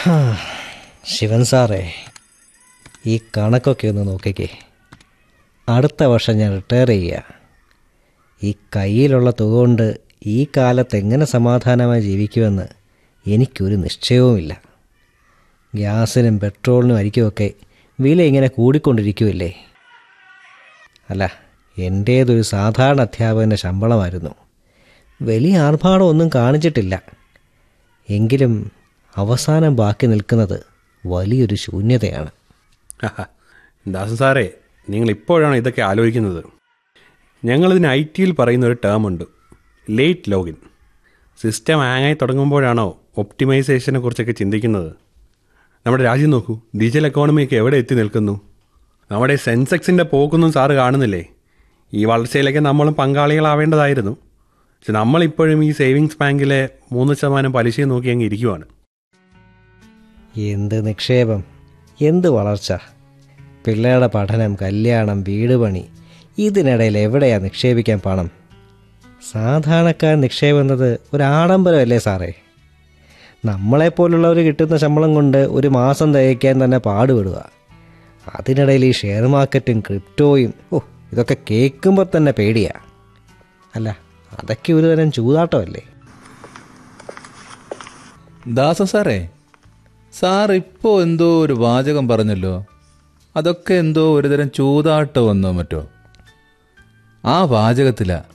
ഹാ, ശിവൻ സാറേ ഈ കണക്കൊക്കെ ഒന്ന് നോക്കിക്കേ അടുത്ത വർഷം ഞാൻ റിട്ടയർ ചെയ്യുക ഈ കയ്യിലുള്ള തുക കൊണ്ട് ഈ കാലത്ത് എങ്ങനെ സമാധാനമായി ജീവിക്കുമെന്ന് എനിക്കൊരു നിശ്ചയവുമില്ല ഗ്യാസിനും പെട്രോളിനും അരിക്കുമൊക്കെ വില ഇങ്ങനെ കൂടിക്കൊണ്ടിരിക്കുമല്ലേ അല്ല എൻ്റേതൊരു സാധാരണ അധ്യാപകൻ്റെ ശമ്പളമായിരുന്നു വലിയ ആർഭാടമൊന്നും കാണിച്ചിട്ടില്ല എങ്കിലും അവസാനം ബാക്കി നിൽക്കുന്നത് വലിയൊരു ശൂന്യതയാണ് ദാസൻ സാറേ നിങ്ങൾ ഇപ്പോഴാണ് ഇതൊക്കെ ആലോചിക്കുന്നത് ഞങ്ങളിതിന് ഐ ടിയിൽ പറയുന്ന ഒരു ടേം ഉണ്ട് ലേറ്റ് ലോഗിൻ സിസ്റ്റം ഹാങ്ങായി തുടങ്ങുമ്പോഴാണോ ഒപ്റ്റിമൈസേഷനെ കുറിച്ചൊക്കെ ചിന്തിക്കുന്നത് നമ്മുടെ രാജ്യം നോക്കൂ ഡിജിറ്റൽ എക്കോണമിയൊക്കെ എവിടെ എത്തി നിൽക്കുന്നു നമ്മുടെ സെൻസെക്സിൻ്റെ പോക്കൊന്നും സാറ് കാണുന്നില്ലേ ഈ വളർച്ചയിലേക്ക് നമ്മളും പങ്കാളികളാവേണ്ടതായിരുന്നു പക്ഷെ നമ്മളിപ്പോഴും ഈ സേവിങ്സ് ബാങ്കിലെ മൂന്ന് ശതമാനം പലിശയും നോക്കി അങ്ങ് ഇരിക്കുവാണ് എന്ത് നിക്ഷേപം എന്ത് വളർച്ച പിള്ളേരുടെ പഠനം കല്യാണം വീട് പണി ഇതിനിടയിൽ എവിടെയാ നിക്ഷേപിക്കാൻ പണം സാധാരണക്കാരൻ നിക്ഷേപം എന്നത് ഒരു ആഡംബരമല്ലേ സാറേ നമ്മളെപ്പോലുള്ളവർ കിട്ടുന്ന ശമ്പളം കൊണ്ട് ഒരു മാസം തികയ്ക്കാൻ തന്നെ പാടുപെടുക അതിനിടയിൽ ഈ ഷെയർ മാർക്കറ്റും ക്രിപ്റ്റോയും ഓ ഇതൊക്കെ കേൾക്കുമ്പോൾ തന്നെ പേടിയാ അല്ല അതൊക്കെ ഒരു തരം ചൂതാട്ടമല്ലേ ദാസ സാറേ സാർ ഇപ്പോൾ എന്തോ ഒരു വാചകം പറഞ്ഞല്ലോ അതൊക്കെ എന്തോ ഒരുതരം ചൂതാട്ടമെന്നോ മറ്റോ ആ വാചകത്തിലാ